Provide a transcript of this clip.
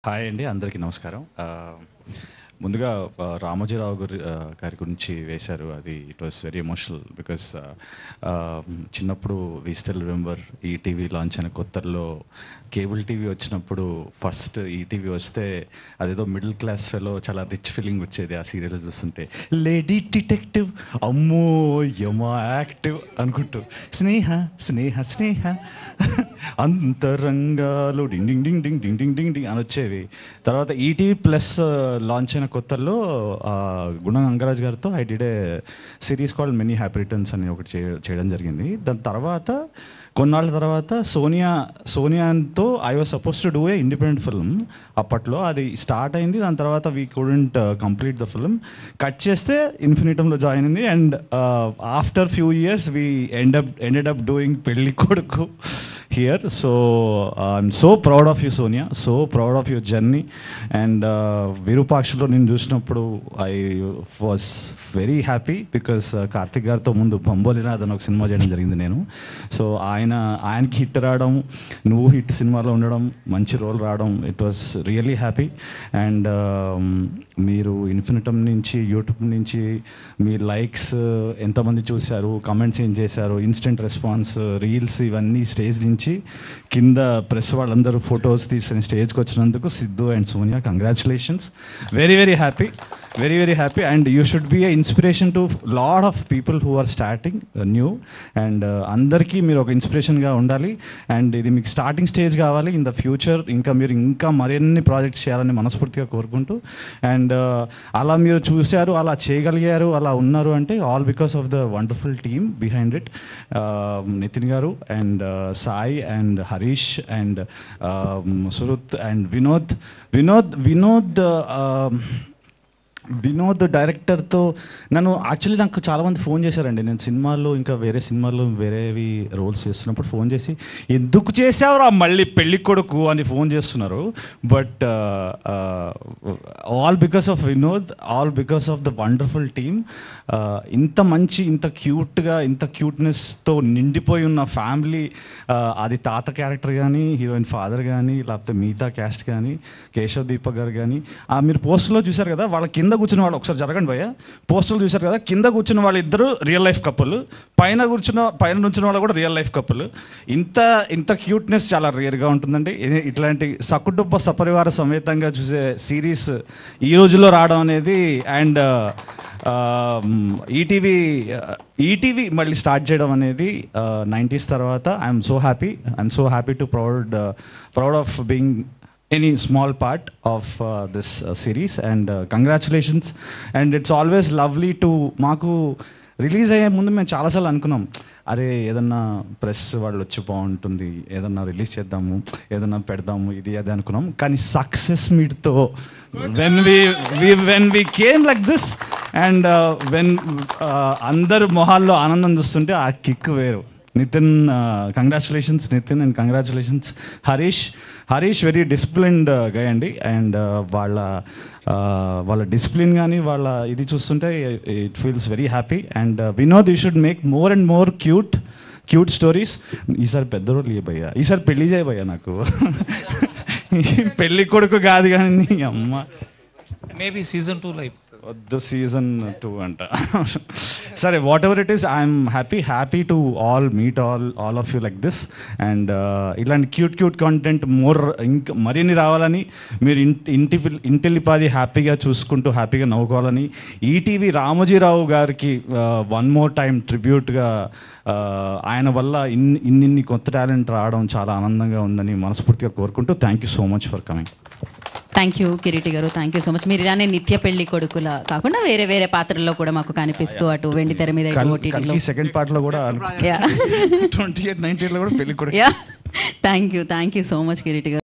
hi అండి అందరికీ నమస్కారం ఆ, ముందుగా ఆ, రామోజీరావు గారి ఆ, గారి గురించి వేశారు అది it was very emotional because చిన్నప్పుడు వి స్టిల్ రిమెంబర్ ఈ టీవీ లాంచ్ అయిన కొత్తల్లో కేబుల్ టీవీ వచ్చినప్పుడు ఫస్ట్ ఈ టీవీ వస్తే అదేదో మిడిల్ క్లాస్ ఫెలో చాలా రిచ్ ఫీలింగ్ వచ్చేది ఆ సీరియల్ చూస్తుంటే లేడీ డిటెక్టివ్ అమ్మో యమా యాక్టివ్ అనుకుంటూ స్నేహ స్నేహ స్నేహ అంతరంగాలు డింగ్ డింగ్ డింగ్ డింగ్ డింగ్ డింగ్ డింగ్ డింగ్ అని వచ్చేవి తర్వాత ఈటీవీ ప్లస్ లాంచ్ అయిన కొత్తల్లో ఆ, గుణ అంగరాజ్ గారితో I did a series called many happy returns అని ఒకటి చేయ- చేయడం జరిగింది దాని తర్వాత కొన్నాళ్ళ తర్వాత సోనియా సోనియాతో I was suppose to do a independent film అప్పట్లో అది స్టార్ట్ అయింది దాని తర్వాత we couldn't complete the film cut చేస్తే ఇన్ఫినిటంలో జాయిన్ అయింది and after few years we end up ended up doing పెళ్ళి కొడుకు here so I'm so proud of you Sonia so proud of your journey and విరూపాక్షలో నేను చూసినప్పుడు I was very happy because Karthik గారితో ముందు బొంబోలినాథ్ అని ఒక సినిమా చేయడం జరిగింది నేను సో ఆయన ఆయనకి హిట్ రావడం నువ్వు హిట్ సినిమాలో ఉండడం మంచి రోల్ రావడం it was really happy and మీరు ఇన్ఫినిటమ్ నుంచి యూట్యూబ్ నుంచి మీ లైక్స్ ఎంతమంది చూశారు కమెంట్స్ ఏం చేశారు ఇన్స్టెంట్ రెస్పాన్స్ రీల్స్ ఇవన్నీ స్టేజ్ నుంచి కింద ప్రెస్ వాళ్ళందరూ ఫొటోస్ తీసుకుని స్టేజ్కి వచ్చినందుకు Siddhu and Sonia congratulations very very happy very very happy and you should be a inspiration to lot of people who are starting new and అందరికీ మీరు ఒక ఇన్స్పిరేషన్గా ఉండాలి అండ్ ఇది మీకు స్టార్టింగ్ స్టేజ్ కావాలి ఇన్ ద ఫ్యూచర్ ఇంకా మీరు ఇంకా మరిన్ని ప్రాజెక్ట్స్ చేయాలని మనస్ఫూర్తిగా కోరుకుంటూ అండ్ అలా మీరు చూశారు అలా చేయగలిగారు అలా ఉన్నారు అంటే all because of the wonderful team behind it Nitin గారు and Sai and Harish and Suruth and Vinod Vinod Vinod uh, Vinod డైరెక్టర్తో నన్ను యాక్చువల్లీ నాకు చాలామంది ఫోన్ చేశారండి నేను సినిమాల్లో ఇంకా వేరే సినిమాల్లో వేరేవి రోల్స్ చేస్తున్నప్పుడు ఫోన్ చేసి ఎందుకు చేసావురా మళ్ళీ పెళ్లి కొడుకు అని ఫోన్ చేస్తున్నారు but all because of Vinod all because of the wonderful team ఇంత మంచి ఇంత క్యూట్గా ఇంత క్యూట్నెస్తో నిండిపోయి ఉన్న ఫ్యామిలీ అది తాత క్యారెక్టర్ కానీ హీరోయిన్ ఫాదర్ కానీ లేకపోతే మిగతా క్యాస్ట్ కానీ కేశవ్ దీపక్ గారు కానీ ఆ మీరు పోస్టర్లో చూశారు కదా వాళ్ళ కింద కూర్చున్న వాళ్ళు ఒకసారి జరగండి భయ్య పోస్టర్లు చూశారు కదా కింద కూర్చున్న వాళ్ళు ఇద్దరు రియల్ లైఫ్ కప్పులు పైన కూర్చున్న పైన నుంచిన వాళ్ళు కూడా రియల్ లైఫ్ కప్పులు ఇంత ఇంత క్యూట్నెస్ చాలా రియర్గా ఉంటుందండి ఇది- ఇట్లాంటి సకుటుంబ సపరివార సమేతంగా చూసే సిరీస్ ఈ రోజుల్లో రావడం అనేది అండ్ ఈటీవీ ఈటీవీ మళ్ళీ స్టార్ట్ చేయడం అనేది నైంటీస్ తర్వాత I'm so happy I'm so happy to proud proud of being any small part of this series and congratulations and it's always lovely to మాకు రిలీజ్ అయ్యే ముందు మేము చాలాసార్లు అనుకున్నాం అరే ఏదన్నా ప్రెస్ వాళ్ళు వచ్చి బాగుంటుంది ఏదన్నా రిలీజ్ చేద్దాము ఏదన్నా పెడదాము ఇది అది అనుకున్నాం కానీ సక్సెస్ మీట్తో when we when we came like this and when అందరు మొహాల్లో ఆనందం చూస్తుంటే ఆ కిక్ వేరు Nitin congratulations Nitin and congratulations Harish Harish very disciplined గా అండి అండ్ వాళ్ళ uh, వాళ్ళ డిసిప్లిన్ కానీ వాళ్ళ ఇది చూస్తుంటే it feels very happy and Vinod you should make more and more cute cute stories ఈసారి పెద్ద రోజులు ఇయ్య భయ్యా ఈసారి పెళ్లి చేయ భయ్యా నాకు పెళ్లి కొడుకు కాదు కానీ నీ అమ్మ మేబీ సీజన్ టూ లైఫ్ వద్దు సీజన్ టూ అంట సరే whatever it is I'm happy happy to all meet all all of you like this and ఇలాంటి క్యూట్ క్యూట్ కంటెంట్ మోర్ ఇంకా మరిన్ని రావాలని మీరు ఇంటి ఇంటి పిల్- ఇంటిల్లిపాది హ్యాపీగా చూసుకుంటూ హ్యాపీగా నవ్వుకోవాలని ఈటీవీ రామోజీరావు గారికి వన్ మోర్ టైం ట్రిబ్యూట్గా ఆయన వల్ల ఇన్ని ఇన్నిన్ని కొత్త టాలెంట్ రావడం చాలా ఆనందంగా ఉందని మనస్ఫూర్తిగా కోరుకుంటూ thank you so much for coming thank you Kireeti గారు థ్యాంక్ యూ సో మచ్ మీరు ఇలానే నిత్య పెళ్లి కొడుకుల కాకుండా వేరే వేరే పాత్రల్లో కూడా మాకు కనిపిస్తూ అటు వెండి తెర మీద ఇటు ఓటీటీలో కల్కి సెకండ్ పార్ట్లో కూడా యా ట్వంటీ ఎయిట్ నైన్టీ ఎయిట్లో కూడా పెళ్లి కూడా yeah thank you thank you so much Kireeti గారు